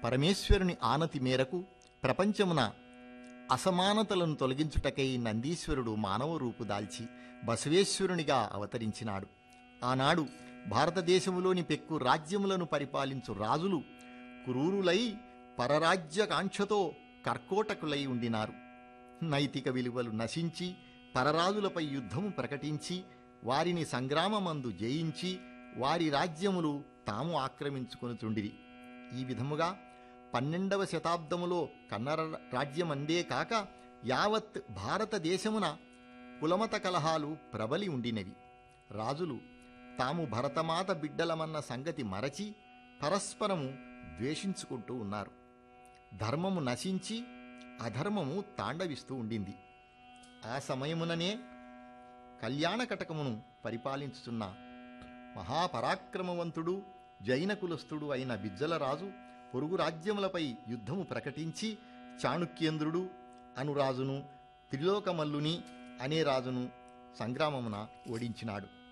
పరమేశ్వరుని ఆనతి మేరకు ప్రపంచమున అసమానతలను తొలగించుటకై నందీశ్వరుడు మానవ రూపు దాల్చి బసవేశ్వరునిగా అవతరించినాడు ఆనాడు భారతదేశములోని పెక్కు రాజ్యములను పరిపాలించు రాజులు క్రూరులై పరరాజ్యకాంక్షతో కర్కోటకులై ఉండినారు నైతిక విలువలు నశించి పరరాజులపై యుద్ధము ప్రకటించి వారిని సంగ్రామమందు జయించి వారి రాజ్యములు తాము ఆక్రమించుకొనుచుండిరి ఈ విధముగా పన్నెండవ శతాబ్దములో కన్నడ రాజ్యమందే కాక యావత్ భారతదేశమున కులమత కలహాలు ప్రబలి ఉండినవి రాజులు తాము భరతమాత బిడ్డలమన్న సంగతి మరచి పరస్పరము ద్వేషించుకుంటూ ఉన్నారు ధర్మము నశించి అధర్మము తాండవిస్తూ ఉండింది ఆ సమయముననే కళ్యాణకటకమును పరిపాలించుతున్న మహాపరాక్రమవంతుడు జైన కులస్థుడు అయిన బిజ్జలరాజు పొరుగు రాజ్యములపై యుద్ధము ప్రకటించి చాణుక్యేంద్రుడు అనురాజును త్రిలోకమల్లుని అనే రాజును సంగ్రామమున ఓడించినాడు